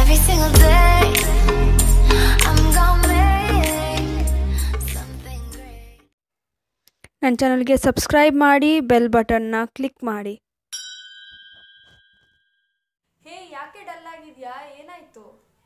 Every single day, I'm gonna make something great. ನನ್ನ ಚಾನಲ್ಗೆ subscribe ಮಾಡಿ ಬೆಲ್ ಬಟನ್ನ ಕ್ಲಿಕ್ ಮಾಡಿ ಹೇ ಯಾಕೆ ಡಲ್ ಆಗಿದ್ಯಾ ಏನಾಯ್ತು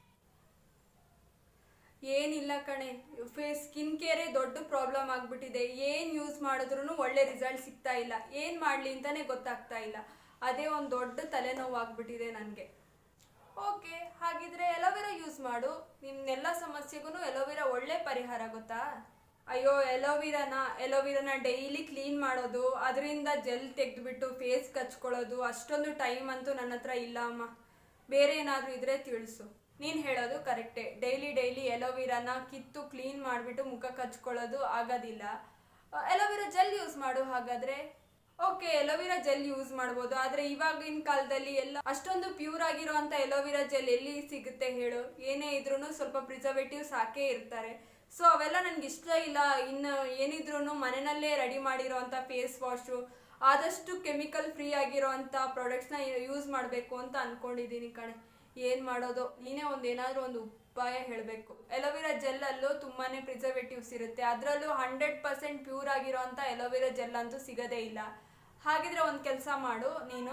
ಏನಿಲ್ಲ ಕಣೆ ಫೇಸ್ ಸ್ಕಿನ್ ಕೇರೇ ದೊಡ್ಡ ಪ್ರಾಬ್ಲಮ್ ಆಗ್ಬಿಟ್ಟಿದೆ ಏನ್ ಯೂಸ್ ಮಾಡಿದ್ರು ಒಳ್ಳೆ ರಿಸಲ್ಟ್ ಸಿಗ್ತಾ ಇಲ್ಲ ಏನ್ ಮಾಡ್ಲಿ ಅಂತಾನೆ ಗೊತ್ತಾಗ್ತಾ ಇಲ್ಲ ಅದೇ ಒಂದು ದೊಡ್ಡ ತಲೆನೋವು ಆಗ್ಬಿಟ್ಟಿದೆ ನನಗೆ ಓಕೆ ಹಾಗಿದ್ರೆ ಎಲೋವೆರಾ ಯೂಸ್ ಮಾಡು ನಿಮ್ನೆಲ್ಲ ಸಮಸ್ಯೆಗೂ ಎಲೋವೆರಾ ಒಳ್ಳೆ ಪರಿಹಾರ ಗೊತ್ತಾ ಅಯ್ಯೋ ಎಲೋವಿರಾನ ಎಲೋವಿರಾನ ಡೈಲಿ ಕ್ಲೀನ್ ಮಾಡೋದು ಅದರಿಂದ ಜೆಲ್ ತೆಗೆದ್ಬಿಟ್ಟು ಫೇಸ್ ಕಚ್ಕೊಳ್ಳೋದು ಅಷ್ಟೊಂದು ಟೈಮ್ ಅಂತೂ ನನ್ನ ಹತ್ರ ಇಲ್ಲ ಅಮ್ಮ ಬೇರೆ ಏನಾದರೂ ಇದ್ರೆ ತಿಳಿಸು ನೀನು ಹೇಳೋದು ಕರೆಕ್ಟೇ ಡೈಲಿ ಡೈಲಿ ಎಲೋವಿರಾನ ಕಿತ್ತು ಕ್ಲೀನ್ ಮಾಡಿಬಿಟ್ಟು ಮುಖ ಕಚ್ಕೊಳ್ಳೋದು ಆಗೋದಿಲ್ಲ ಎಲೋವಿರಾ ಜೆಲ್ ಯೂಸ್ ಮಾಡು ಹಾಗಾದ್ರೆ ಓಕೆ ಎಲೋವಿರಾ ಜೆಲ್ ಯೂಸ್ ಮಾಡ್ಬೋದು ಆದ್ರೆ ಇವಾಗಿನ ಕಾಲದಲ್ಲಿ ಎಲ್ಲ ಅಷ್ಟೊಂದು ಪ್ಯೂರ್ ಆಗಿರುವಂತ ಎಲೋವಿರಾ ಜೆಲ್ ಎಲ್ಲಿ ಸಿಗುತ್ತೆ ಹೇಳು ಏನೇ ಇದ್ರೂ ಸ್ವಲ್ಪ ಪ್ರಿಸರ್ವೇಟಿವ್ಸ್ ಹಾಕೇ ಇರ್ತಾರೆ ಸೊ ಅವೆಲ್ಲ ನನ್ಗೆ ಇಷ್ಟ ಇಲ್ಲ ಇನ್ನು ಏನಿದ್ರು ಮನೆಯಲ್ಲೇ ರೆಡಿ ಮಾಡಿರೋಂಥ ಫೇಸ್ ವಾಶು ಆದಷ್ಟು ಕೆಮಿಕಲ್ ಫ್ರೀ ಆಗಿರೋಂಥ ಪ್ರಾಡಕ್ಟ್ಸ್ನ ಯೂಸ್ ಮಾಡಬೇಕು ಅಂತ ಅನ್ಕೊಂಡಿದ್ದೀನಿ ಕಣೆ ಏನು ಮಾಡೋದು ನೀನೇ ಒಂದು ಏನಾದರೂ ಒಂದು ಉಪಾಯ ಹೇಳಬೇಕು ಎಲೋವಿರಾ ಜೆಲ್ಲಲ್ಲೂ ತುಂಬಾ ಪ್ರಿಸರ್ವೇಟಿವ್ಸ್ ಇರುತ್ತೆ ಅದರಲ್ಲೂ ಹಂಡ್ರೆಡ್ ಪರ್ಸೆಂಟ್ ಪ್ಯೂರ್ ಆಗಿರೋಂಥ ಎಲೋವಿರಾ ಜೆಲ್ ಅಂತೂ ಸಿಗೋದೇ ಇಲ್ಲ ಹಾಗಿದ್ರೆ ಒಂದು ಕೆಲಸ ಮಾಡು ನೀನು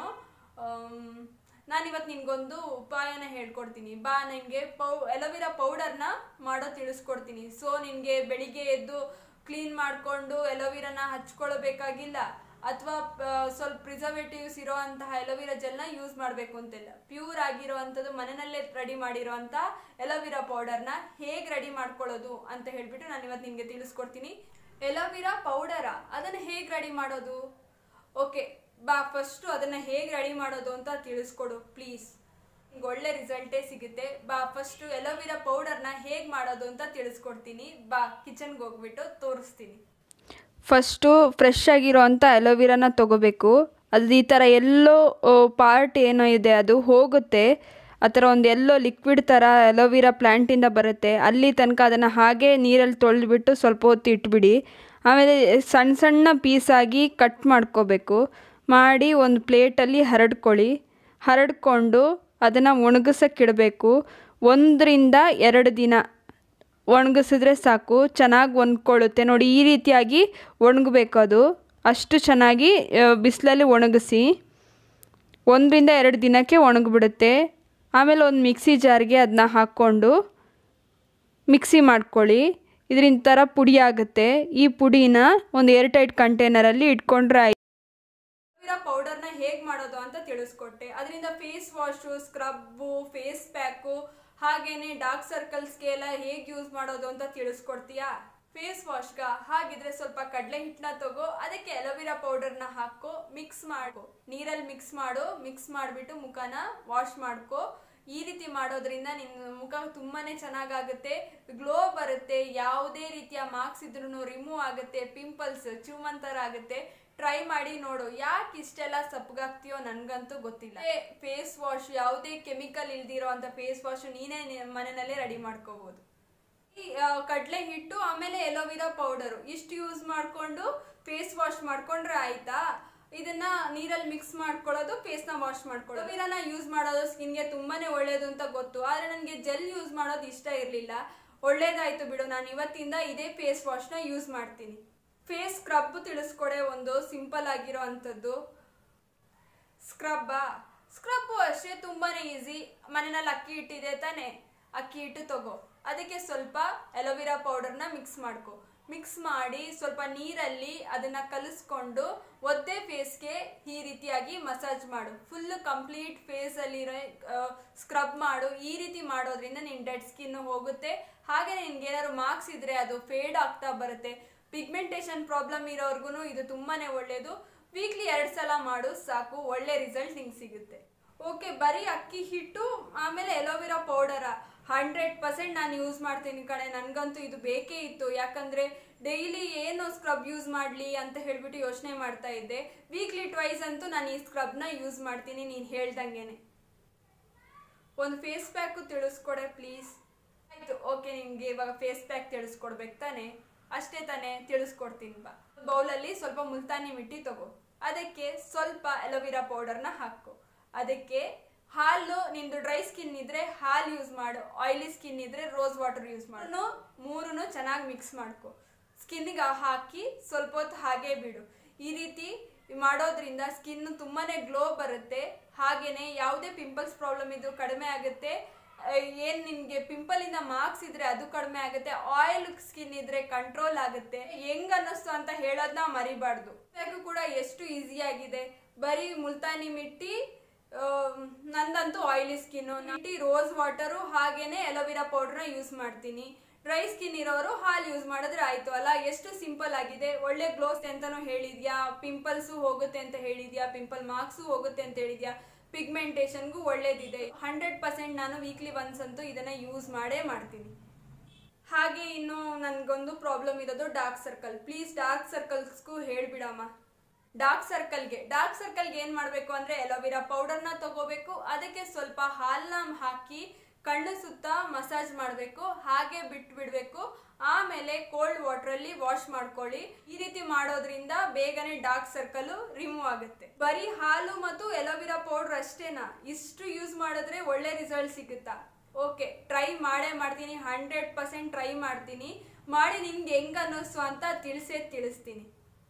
ನಾನಿವತ್ತು ನಿನ್ಗೊಂದು ಉಪಾಯನ ಹೇಳ್ಕೊಡ್ತೀನಿ ಬಾ ನಿನಗೆ ಪೌ ಎಲೋವಿರಾ ಪೌಡರ್ನ ಮಾಡೋ ತಿಳಿಸ್ಕೊಡ್ತೀನಿ ಸೊ ನಿನಗೆ ಬೆಳಿಗ್ಗೆ ಎದ್ದು ಕ್ಲೀನ್ ಮಾಡಿಕೊಂಡು ಎಲೋವಿರಾನ ಹಚ್ಕೊಳ್ಬೇಕಾಗಿಲ್ಲ ಅಥವಾ ಸ್ವಲ್ಪ ಪ್ರಿಸರ್ವೇಟಿವ್ಸ್ ಇರೋ ಅಂತಹ ಎಲೋವಿರಾ ಜೆಲ್ನ ಯೂಸ್ ಮಾಡಬೇಕು ಅಂತಿಲ್ಲ ಪ್ಯೂರ್ ಆಗಿರೋ ಅಂಥದ್ದು ಮನೆಯಲ್ಲೇ ರೆಡಿ ಮಾಡಿರೋಂಥ ಎಲೋವಿರಾ ಪೌಡರ್ನ ಹೇಗೆ ರೆಡಿ ಮಾಡ್ಕೊಳ್ಳೋದು ಅಂತ ಹೇಳ್ಬಿಟ್ಟು ನಾನು ಇವತ್ತು ನಿಮಗೆ ತಿಳಿಸ್ಕೊಡ್ತೀನಿ ಎಲೋವಿರಾ ಪೌಡರಾ ಅದನ್ನು ಹೇಗೆ ರೆಡಿ ಮಾಡೋದು ಓಕೆ ಬಾ ಫಸ್ಟು ಅದನ್ನು ಹೇಗೆ ರೆಡಿ ಮಾಡೋದು ಅಂತ ತಿಳಿಸ್ಕೊಡು ಪ್ಲೀಸ್ ನಿಮ್ಗೆ ಒಳ್ಳೆ ರಿಸಲ್ಟೇ ಸಿಗುತ್ತೆ ಬಾ ಫಸ್ಟು ಎಲೋವಿರಾ ಪೌಡರ್ನ ಹೇಗೆ ಮಾಡೋದು ಅಂತ ತಿಳಿಸ್ಕೊಡ್ತೀನಿ ಬಾ ಕಿಚನ್ಗೆ ಹೋಗ್ಬಿಟ್ಟು ತೋರಿಸ್ತೀನಿ ಫಸ್ಟು ಫ್ರೆಶ್ ಆಗಿರೋ ಅಂಥ ಅಲೋವಿರಾನ ತೊಗೋಬೇಕು ಅದು ಈ ಥರ ಎಲ್ಲೋ ಪಾರ್ಟ್ ಏನೋ ಇದೆ ಅದು ಹೋಗುತ್ತೆ ಆ ಥರ ಒಂದು ಎಲ್ಲೋ ಲಿಕ್ವಿಡ್ ಥರ ಅಲೋವಿರಾ ಪ್ಲ್ಯಾಂಟಿಂದ ಬರುತ್ತೆ ಅಲ್ಲಿ ತನಕ ಅದನ್ನು ಹಾಗೆ ನೀರಲ್ಲಿ ತೊಳೆದ್ಬಿಟ್ಟು ಸ್ವಲ್ಪ ಹೊತ್ತು ಇಟ್ಬಿಡಿ ಆಮೇಲೆ ಸಣ್ಣ ಸಣ್ಣ ಪೀಸಾಗಿ ಕಟ್ ಮಾಡ್ಕೋಬೇಕು ಮಾಡಿ ಒಂದು ಪ್ಲೇಟಲ್ಲಿ ಹರಡ್ಕೊಳ್ಳಿ ಹರಡ್ಕೊಂಡು ಅದನ್ನು ಒಣಗಿಸೋಕ್ಕಿಡಬೇಕು ಒಂದರಿಂದ ಎರಡು ದಿನ ಒಣಗಿಸಿದ್ರೆ ಸಾಕು ಚೆನ್ನಾಗಿ ಒಣ್ಕೊಳ್ಳುತ್ತೆ ನೋಡಿ ಈ ರೀತಿಯಾಗಿ ಒಣಗಬೇಕು ಅದು ಅಷ್ಟು ಚೆನ್ನಾಗಿ ಬಿಸಿಲಲ್ಲಿ ಒಣಗಿಸಿ ಒಂದರಿಂದ ಎರಡು ದಿನಕ್ಕೆ ಒಣಗಿಬಿಡುತ್ತೆ ಆಮೇಲೆ ಒಂದು ಮಿಕ್ಸಿ ಜಾರ್ಗೆ ಅದನ್ನ ಹಾಕ್ಕೊಂಡು ಮಿಕ್ಸಿ ಮಾಡ್ಕೊಳ್ಳಿ ಇದರಿಂದ ಥರ ಪುಡಿ ಆಗುತ್ತೆ ಈ ಪುಡಿನ ಒಂದು ಏರ್ ಟೈಟ್ ಕಂಟೈನರಲ್ಲಿ ಇಟ್ಕೊಂಡ್ರೆ ಆಯ್ತು ಎಲೋವಿರಾ ಪೌಡರ್ನ ಹೇಗೆ ಮಾಡೋದು ಅಂತ ತಿಳಿಸ್ಕೊಟ್ಟೆ ಅದರಿಂದ face wash scrub face pack ಹಾಗೇನೆ ಡಾರ್ಕ್ ಸರ್ಕಲ್ಸ್ಗೆ ಎಲ್ಲ ಹೇಗೆ ಯೂಸ್ ಮಾಡೋದು ಅಂತ ತಿಳಿಸ್ಕೊಡ್ತೀಯಾ ಫೇಸ್ ವಾಶ್ಗ ಹಾಗಿದ್ರೆ ಸ್ವಲ್ಪ ಕಡಲೆ ಹಿಟ್ಟನ್ನ ತಗೋ ಅದಕ್ಕೆ ಎಲೋವಿರಾ ಪೌಡರ್ನ ಹಾಕೋ ಮಿಕ್ಸ್ ಮಾಡ್ಕೊ ನೀರಲ್ಲಿ ಮಿಕ್ಸ್ ಮಾಡು ಮಿಕ್ಸ್ ಮಾಡಿಬಿಟ್ಟು ಮುಖನ ವಾಶ್ ಮಾಡ್ಕೊ ಈ ರೀತಿ ಮಾಡೋದ್ರಿಂದ ನಿನ್ನ ಮುಖ ತುಂಬಾನೇ ಚೆನ್ನಾಗಾಗುತ್ತೆ ಗ್ಲೋ ಬರುತ್ತೆ ಯಾವುದೇ ರೀತಿಯ ಮಾರ್ಕ್ಸ್ ಇದ್ರೂ ರಿಮೂವ್ ಆಗುತ್ತೆ ಪಿಂಪಲ್ಸ್ ಚೂಮಂತರ ಆಗುತ್ತೆ ಟ್ರೈ ಮಾಡಿ ನೋಡು ಯಾಕೆ ಇಷ್ಟೆಲ್ಲ ಸಪ್ಪಗಾಗ್ತೀಯೋ ನನಗಂತೂ ಗೊತ್ತಿಲ್ಲ ಫೇಸ್ ವಾಶ್ ಯಾವುದೇ ಕೆಮಿಕಲ್ ಇಲ್ದಿರೋ ಅಂತ ಫೇಸ್ ವಾಶ್ ನೀನೇ ನಿ- ಮನೆಯಲ್ಲೇ ರೆಡಿ ಮಾಡ್ಕೋಬಹುದು ಈ ಕಡಲೆ ಹಿಟ್ಟು ಆಮೇಲೆ ಎಲೋವಿರಾ ಪೌಡರು ಇಷ್ಟು ಯೂಸ್ ಮಾಡಿಕೊಂಡು ಫೇಸ್ ವಾಶ್ ಮಾಡ್ಕೊಂಡ್ರೆ ಆಯ್ತಾ ಇದನ್ನ ನೀರಲ್ಲಿ ಮಿಕ್ಸ್ ಮಾಡ್ಕೊಳ್ಳೋದು ಫೇಸ್ನ ವಾಶ್ ಮಾಡ್ಕೊಳ್ಳೋದು ಎಲೋವಿರಾನ ಯೂಸ್ ಮಾಡೋದು ಸ್ಕಿನ್ಗೆ ತುಂಬಾನೇ ಒಳ್ಳೇದು ಅಂತ ಗೊತ್ತು ಆದರೆ ನನಗೆ ಜೆಲ್ ಯೂಸ್ ಮಾಡೋದು ಇಷ್ಟ ಇರಲಿಲ್ಲ ಒಳ್ಳೇದಾಯ್ತು ಬಿಡು ನಾನು ಇವತ್ತಿಂದ ಇದೇ ಫೇಸ್ ವಾಶ್ನ ಯೂಸ್ ಮಾಡ್ತೀನಿ ಫೇಸ್ ಸ್ಕ್ರಬ್ ತಿಳಿಸ್ಕೊಡೆ ಒಂದು ಸಿಂಪಲ್ ಆಗಿರೋ ಅಂಥದ್ದು ಸ್ಕ್ರಬ್ಬಾ ಸ್ಕ್ರಬ್ಬು ಅಷ್ಟೇ ತುಂಬಾನೇ ಈಸಿ ಮನೆಯಲ್ಲಿ ಅಕ್ಕಿ ಹಿಟ್ಟಿದೆ ತಾನೇ ಅಕ್ಕಿ ಹಿಟ್ಟು ತಗೋ ಅದಕ್ಕೆ ಸ್ವಲ್ಪ ಎಲೋವಿರಾ ಪೌಡರ್ನ ಮಿಕ್ಸ್ ಮಾಡ್ಕೊ ಮಿಕ್ಸ್ ಮಾಡಿ ಸ್ವಲ್ಪ ನೀರಲ್ಲಿ ಅದನ್ನ ಕಲಿಸ್ಕೊಂಡು ಒದ್ದೆ ಫೇಸ್ಗೆ ಈ ರೀತಿಯಾಗಿ ಮಸಾಜ್ ಮಾಡು ಫುಲ್ ಕಂಪ್ಲೀಟ್ ಫೇಸಲ್ಲಿರೋ ಸ್ಕ್ರಬ್ ಮಾಡು ಈ ರೀತಿ ಮಾಡೋದ್ರಿಂದ ನಿನ್ನ ಡೆಡ್ ಸ್ಕಿನ್ ಹೋಗುತ್ತೆ ಹಾಗೆ ನಿನ್ಗೇನಾದ್ರು ಮಾರ್ಕ್ಸ್ ಇದ್ರೆ ಅದು ಫೇಡ್ ಆಗ್ತಾ ಬರುತ್ತೆ ಪಿಗ್ಮೆಂಟೇಷನ್ ಪ್ರಾಬ್ಲಮ್ ಇರೋರ್ಗು ಇದು ತುಂಬಾನೇ ಒಳ್ಳೆಯದು ವೀಕ್ಲಿ ಎರಡು ಸಲ ಮಾಡು ಸಾಕು ಒಳ್ಳೆ ರಿಸಲ್ಟ್ ನಿಂಗೆ ಸಿಗುತ್ತೆ ಓಕೆ ಬರೀ ಅಕ್ಕಿ ಹಿಟ್ಟು ಆಮೇಲೆ ಎಲೋವೆರಾ ಪೌಡರ ಹಂಡ್ರೆಡ್ ಪರ್ಸೆಂಟ್ ನಾನು ಯೂಸ್ ಮಾಡ್ತೀನಿ ಕಣೆ ನನಗಂತೂ ಇದು ಬೇಕೇ ಇತ್ತು ಯಾಕಂದ್ರೆ ಡೈಲಿ ಏನು ಸ್ಕ್ರಬ್ ಯೂಸ್ ಮಾಡಲಿ ಅಂತ ಹೇಳ್ಬಿಟ್ಟು ಯೋಚನೆ ಮಾಡ್ತಾ ಇದ್ದೆ ವೀಕ್ಲಿ ಟ್ವೈಸ್ ಅಂತೂ ನಾನು ಈ ಸ್ಕ್ರಬ್ನ ಯೂಸ್ ಮಾಡ್ತೀನಿ ನೀನು ಹೇಳ್ದಂಗೆನೆ ಒಂದು ಫೇಸ್ ಪ್ಯಾಕು ತಿಳಿಸ್ಕೊಡೆ ಪ್ಲೀಸ್ ಆಯ್ತು ಓಕೆ ನಿಮಗೆ ಇವಾಗ ಫೇಸ್ ಪ್ಯಾಕ್ ತಿಳಿಸ್ಕೊಡ್ಬೇಕು ತಾನೆ ಅಷ್ಟೇ ತಾನೇ ತಿಳಿಸ್ಕೊಡ್ತೀನಿ ಬಾ ಬೌಲಲ್ಲಿ ಸ್ವಲ್ಪ ಮುಲ್ತಾನಿ ಮಿಟ್ಟಿ ತಗೋ ಅದಕ್ಕೆ ಸ್ವಲ್ಪ ಅಲೋವಿರಾ ಪೌಡರ್ನ ಹಾಕು ಅದಕ್ಕೆ ಹಾಲು ನಿಂದು ಡ್ರೈ ಸ್ಕಿನ್ ಇದ್ರೆ ಹಾಲು ಯೂಸ್ ಮಾಡು ಆಯಿಲಿ ಸ್ಕಿನ್ ಇದ್ರೆ ರೋಸ್ ವಾಟರ್ ಯೂಸ್ ಮಾಡು ಮೂರನ್ನು ಚೆನ್ನಾಗಿ ಮಿಕ್ಸ್ ಮಾಡ್ಕೊ ಸ್ಕಿನ್ನಿಗೆ ಹಾಕಿ ಸ್ವಲ್ಪ ಹೊತ್ತು ಹಾಗೆ ಬಿಡು ಈ ರೀತಿ ಮಾಡೋದ್ರಿಂದ ಸ್ಕಿನ್ ತುಂಬಾನೇ ಗ್ಲೋ ಬರುತ್ತೆ ಹಾಗೇನೆ ಯಾವುದೇ ಪಿಂಪಲ್ಸ್ ಪ್ರಾಬ್ಲಮ್ ಇದ್ದು ಕಡಿಮೆ ಆಗುತ್ತೆ ಏನು ನಿಮಗೆ ಪಿಂಪಲಿಂದ ಮಾರ್ಕ್ಸ್ ಇದ್ರೆ ಅದು ಕಡಿಮೆ ಆಗುತ್ತೆ ಆಯಿಲ್ ಸ್ಕಿನ್ ಇದ್ರೆ ಕಂಟ್ರೋಲ್ ಆಗುತ್ತೆ ಹೆಂಗ್ ಅನ್ನಿಸ್ತು ಅಂತ ಹೇಳೋದನ್ನ ಮರಿಬಾರ್ದು ಯಾಕೆ ಕೂಡ ಎಷ್ಟು ಈಸಿ ಆಗಿದೆ ಬರೀ ಮುಲ್ತಾನಿ ಮಿಟ್ಟಿ ಆ, ನಂದಂತೂ oily skin mitti rose water ಹಾಗೇನೆ ಎಲೋವಿರಾ ಪೌಡ್ರನ್ನ ಯೂಸ್ ಮಾಡ್ತೀನಿ ಡ್ರೈ ಸ್ಕಿನ್ ಇರೋರು ಹಾಲು ಯೂಸ್ ಮಾಡಿದ್ರೆ ಆಯ್ತು ಅಲ್ಲ ಎಷ್ಟು ಸಿಂಪಲ್ ಆಗಿದೆ ಒಳ್ಳೆ ಗ್ಲೋಸ್ ಅಂತಾನು ಹೇಳಿದ್ಯಾ ಪಿಂಪಲ್ಸು ಹೋಗುತ್ತೆ ಅಂತ ಹೇಳಿದ್ಯಾ ಪಿಂಪಲ್ ಮಾರ್ಕ್ಸು ಹೋಗುತ್ತೆ ಅಂತ ಹೇಳಿದ್ಯಾ ಪಿಗ್ಮೆಂಟೇಷನ್ಗೂ ಒಳ್ಳೇದಿದೆ ಹಂಡ್ರೆಡ್ ಪರ್ಸೆಂಟ್ ನಾನು ವೀಕ್ಲಿ ಒನ್ಸ್ ಅಂತೂ ಇದನ್ನ ಯೂಸ್ ಮಾಡೇ ಮಾಡ್ತೀನಿ ಹಾಗೆ ಇನ್ನು ನನಗೊಂದು ಪ್ರಾಬ್ಲಮ್ ಇರೋದು ಡಾರ್ಕ್ ಸರ್ಕಲ್ ಪ್ಲೀಸ್ ಡಾರ್ಕ್ ಸರ್ಕಲ್ಸ್ಗೂ ಹೇಳ್ಬಿಡಮ್ಮ ಡಾರ್ಕ್ ಸರ್ಕಲ್ಗೆ ಡಾರ್ಕ್ ಸರ್ಕಲ್ಗೆ ಏನು ಮಾಡಬೇಕು ಅಂದರೆ ಎಲೋವಿರಾ ಪೌಡರ್ನ ತಗೋಬೇಕು ಅದಕ್ಕೆ ಸ್ವಲ್ಪ ಹಾಲನ್ನ ಹಾಕಿ ಕಣ್ಣು ಸುತ್ತ ಮಸಾಜ್ ಮಾಡಬೇಕು ಹಾಗೆ ಬಿಟ್ಬಿಡ್ಬೇಕು ಆಮೇಲೆ ಕೋಲ್ಡ್ ವಾಟ್ರಲ್ಲಿ ವಾಶ್ ಮಾಡ್ಕೊಳ್ಳಿ ಈ ರೀತಿ ಮಾಡೋದ್ರಿಂದ ಬೇಗನೆ ಡಾರ್ಕ್ ಸರ್ಕಲ್ ರಿಮೂವ್ ಆಗುತ್ತೆ ಬರೀ ಹಾಲು ಮತ್ತು ಎಲೋವಿರಾ ಪೌಡರ್ ಅಷ್ಟೇನಾ ಇಷ್ಟು ಯೂಸ್ ಮಾಡಿದ್ರೆ ಒಳ್ಳೆ ರಿಸಲ್ಟ್ ಸಿಗುತ್ತಾ ಓಕೆ ಟ್ರೈ ಮಾಡೇ ಮಾಡ್ತೀನಿ ಹಂಡ್ರೆಡ್ ಪರ್ಸೆಂಟ್ ಟ್ರೈ ಮಾಡ್ತೀನಿ ಮಾಡಿ ನಿಮ್ಗೆ ಹೆಂಗ್ ಅನ್ನಿಸ್ತು ಅಂತ ತಿಳಿಸೇ ತಿಳಿಸ್ತೀನಿ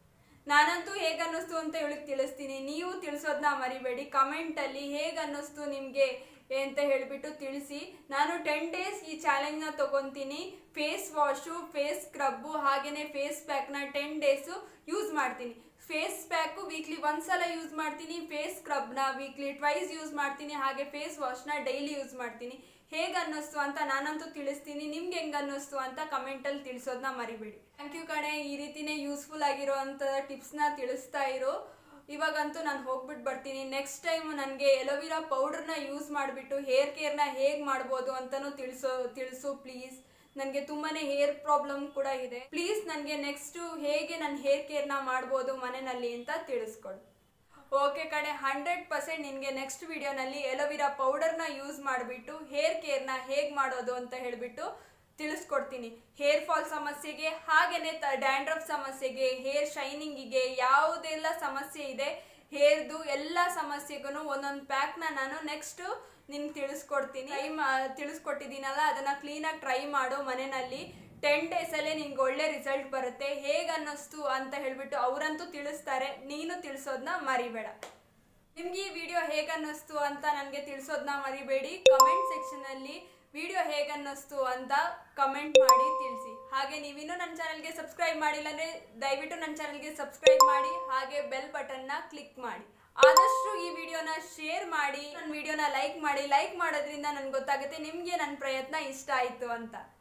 ನಾನಂತೂ ಹೇಗೆ ಅನ್ನಿಸ್ತು ಅಂತ ಇವಳಿಗೆ ತಿಳಿಸ್ತೀನಿ ನೀವು ತಿಳಿಸೋದನ್ನ ಮರಿಬೇಡಿ ಕಮೆಂಟಲ್ಲಿ ಹೇಗೆ ಅನ್ನಿಸ್ತು ನಿಮಗೆ ಅಂತ ಹೇಳಿಬಿಟ್ಟು ತಿಳಿಸಿ ನಾನು ಟೆನ್ ಡೇಸ್ ಈ ಚಾಲೆಂಜ್ನ ತೊಗೊತೀನಿ ಫೇಸ್ ವಾಶು ಫೇಸ್ ಸ್ಕ್ರಬ್ಬು ಹಾಗೆಯೇ ಫೇಸ್ ಪ್ಯಾಕ್ನ ಟೆನ್ ಡೇಸು ಯೂಸ್ ಮಾಡ್ತೀನಿ ಫೇಸ್ ಪ್ಯಾಕು ವೀಕ್ಲಿ ಒಂದ್ಸಲ ಯೂಸ್ ಮಾಡ್ತೀನಿ ಫೇಸ್ ಸ್ಕ್ರಬ್ನ ವೀಕ್ಲಿ ಟ್ವೈಸ್ ಯೂಸ್ ಮಾಡ್ತೀನಿ ಹಾಗೆ ಫೇಸ್ ವಾಶ್ನ ಡೈಲಿ ಯೂಸ್ ಮಾಡ್ತೀನಿ ಹೇಗೆ ಅನ್ನಿಸ್ತು ಅಂತ ನಾನಂತೂ ತಿಳಿಸ್ತೀನಿ ನಿಮ್ಗೆ ಹೆಂಗೆ ಅನ್ನಿಸ್ತು ಅಂತ ಕಮೆಂಟಲ್ಲಿ ತಿಳಿಸೋದನ್ನ ಮರಿಬೇಡಿ ಥ್ಯಾಂಕ್ ಯು ಕಣೆ ಈ ರೀತಿನೇ ಯೂಸ್ಫುಲ್ ಆಗಿರೋ ಅಂಥ ಟಿಪ್ಸ್ನ ತಿಳಿಸ್ತಾ ಇರೋ ಇವಾಗಂತೂ ನಾನು ಹೋಗ್ಬಿಟ್ಟು ಬರ್ತೀನಿ ನೆಕ್ಸ್ಟ್ ಟೈಮ್ ನನಗೆ ಎಲೋವಿರಾ ಪೌಡರ್ನ ಯೂಸ್ ಮಾಡಿಬಿಟ್ಟು ಹೇರ್ ಕೇರ್ನ ಹೇಗೆ ಮಾಡ್ಬೋದು ಅಂತಲೂ ತಿಳಿಸೋ ತಿಳಿಸು ಪ್ಲೀಸ್ ನನಗೆ ತುಂಬಾನೇ ಹೇರ್ ಪ್ರಾಬ್ಲಮ್ ಕೂಡ ಇದೆ ಪ್ಲೀಸ್ ನನಗೆ ನೆಕ್ಸ್ಟು ಹೇಗೆ ನನ್ನ ಹೇರ್ ಕೇರ್ನ ಮಾಡ್ಬೋದು ಮನೆಯಲ್ಲಿ ಅಂತ ತಿಳಿಸ್ಕೊಡು ಓಕೆ ಕಡೆ ಹಂಡ್ರೆಡ್ ಪರ್ಸೆಂಟ್ ನಿನಗೆ ನೆಕ್ಸ್ಟ್ ವಿಡಿಯೋನಲ್ಲಿ ಎಲೋವಿರಾ ಪೌಡರ್ನ ಯೂಸ್ ಮಾಡಿಬಿಟ್ಟು ಹೇರ್ ಕೇರ್ನ ಹೇಗೆ ಮಾಡೋದು ಅಂತ ಹೇಳಿಬಿಟ್ಟು ತಿಳಿಸ್ಕೊಡ್ತೀನಿ ಹೇರ್ ಫಾಲ್ ಸಮಸ್ಯೆಗೆ ಹಾಗೆಯೇ ತ ಡ್ಯಾಂಡ್ರಫ್ ಸಮಸ್ಯೆಗೆ ಹೇರ್ ಶೈನಿಂಗಿಗೆ ಯಾವುದೆಲ್ಲ ಸಮಸ್ಯೆ ಇದೆ ಹೇರ್ದು ಎಲ್ಲ ಸಮಸ್ಯೆಗೂ ಒಂದೊಂದು ಪ್ಯಾಕ್ನ ನಾನು ನೆಕ್ಸ್ಟ್ ನಿನ್ಗೆ ತಿಳಿಸ್ಕೊಡ್ತೀನಿ ಟ್ರೈ ಮಾ ತಿಳಿಸ್ಕೊಟ್ಟಿದ್ದೀನಲ್ಲ ಅದನ್ನು ಕ್ಲೀನಾಗಿ ಟ್ರೈ ಮಾಡು ಮನೆಯಲ್ಲಿ ಟೆನ್ ಡೇಸಲ್ಲೇ ನಿನ್ಗೆ ಒಳ್ಳೆ ರಿಸಲ್ಟ್ ಬರುತ್ತೆ ಹೇಗೆ ಅನ್ನಿಸ್ತು ಅಂತ ಹೇಳ್ಬಿಟ್ಟು ಅವರಂತೂ ತಿಳಿಸ್ತಾರೆ ನೀನು ತಿಳಿಸೋದನ್ನ ಮರಿಬೇಡ ನಿಮ್ಗೆ ಈ ವಿಡಿಯೋ ಹೇಗೆ ಅನ್ನಿಸ್ತು ಅಂತ ನನಗೆ ತಿಳಿಸೋದನ್ನ ಮರಿಬೇಡಿ ಕಮೆಂಟ್ ಸೆಕ್ಷನಲ್ಲಿ ವಿಡಿಯೋ ಹೇಗೆ ಅನ್ನಿಸ್ತು ಅಂತ ಕಮೆಂಟ್ ಮಾಡಿ ತಿಳಿಸಿ ಹಾಗೆ ನೀವಿನ್ನೂ ನನ್ನ ಚಾನಲ್ಗೆ ಸಬ್ಸ್ಕ್ರೈಬ್ ಮಾಡಿಲ್ಲ ಅಂದರೆ ದಯವಿಟ್ಟು ನನ್ನ ಚಾನಲ್ಗೆ ಸಬ್ಸ್ಕ್ರೈಬ್ ಮಾಡಿ ಹಾಗೆ ಬೆಲ್ ಬಟನ್ನ ಕ್ಲಿಕ್ ಮಾಡಿ ಆದಷ್ಟು ಈ ವಿಡಿಯೋನ ಶೇರ್ ಮಾಡಿ ನನ್ನ ವಿಡಿಯೋನ ಲೈಕ್ ಮಾಡಿ ಲೈಕ್ ಮಾಡೋದ್ರಿಂದ ನನಗೆ ಗೊತ್ತಾಗುತ್ತೆ ನಿಮಗೆ ನನ್ನ ಪ್ರಯತ್ನ ಇಷ್ಟ ಆಯಿತು ಅಂತ